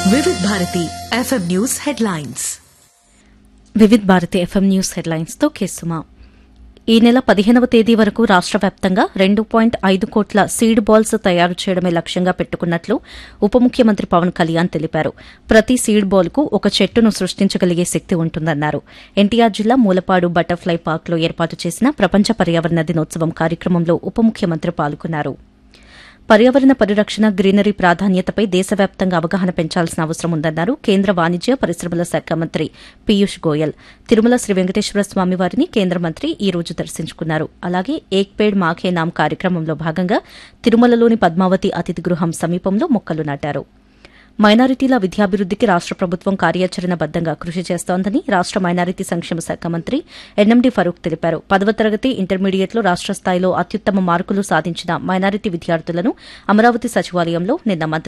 Vividh Bharati FM news headlines Vividh Bharati FM news headlines తో కేసుమా ఈ నెల పదిహేనవ తేదీ వరకు రాష్ట వ్యాప్తంగా రెండు పాయింట్ ఐదు కోట్ల సీడ్ బాల్స్ తయారు చేయడమే లక్ష్యంగా పెట్టుకున్నట్లు ఉప ముఖ్యమంత్రి పవన్ కళ్యాణ్ తెలిపారు ప్రతి సీడ్ బాల్ కు ఒక చెట్టును సృష్టించగలిగే శక్తి ఉంటుందన్నారు ఎన్టీఆర్ జిల్లా మూలపాడు బటర్ఫ్లై పార్క్ లో ఏర్పాటు చేసిన ప్రపంచ పర్యావరణ దినోత్సవం కార్యక్రమంలో ఉప ముఖ్యమంత్రి పాల్గొన్నారు పర్యావరణ పరిరక్షణ గ్రీనరీ ప్రాధాన్యతపై దేశవ్యాప్తంగా అవగాహన పెంచాల్సిన అవసరం ఉందన్నారు కేంద్ర వాణిజ్య పరిశ్రమల శాఖ మంత్రి పీయూష్ గోయల్ తిరుమల శ్రీ వెంకటేశ్వర స్వామి వారిని కేంద్ర మంత్రి ఈ రోజు దర్శించుకున్నారు అలాగే ఏక్ పేడ్ మాఖే నామ్ కార్యక్రమంలో భాగంగా తిరుమలలోని పద్మావతి అతిథి గృహం సమీపంలో మొక్కలు నాటారు మైనారిటీల విద్యాభివృద్దికి రాష్ట ప్రభుత్వం కార్యాచరణబద్దంగా కృషి చేస్తోందని రాష్ట మైనారిటీ సంక్షేమ శాఖ మంత్రి ఎన్ఎండి ఫరూక్ తెలిపారు పదవ తరగతి ఇంటర్మీడియట్లో రాష్ట స్థాయిలో అత్యుత్తమ మార్కులు సాధించిన మైనారిటీ విద్యార్థులను అమరావతి సచివాలయంలో నిన్న మంత్రి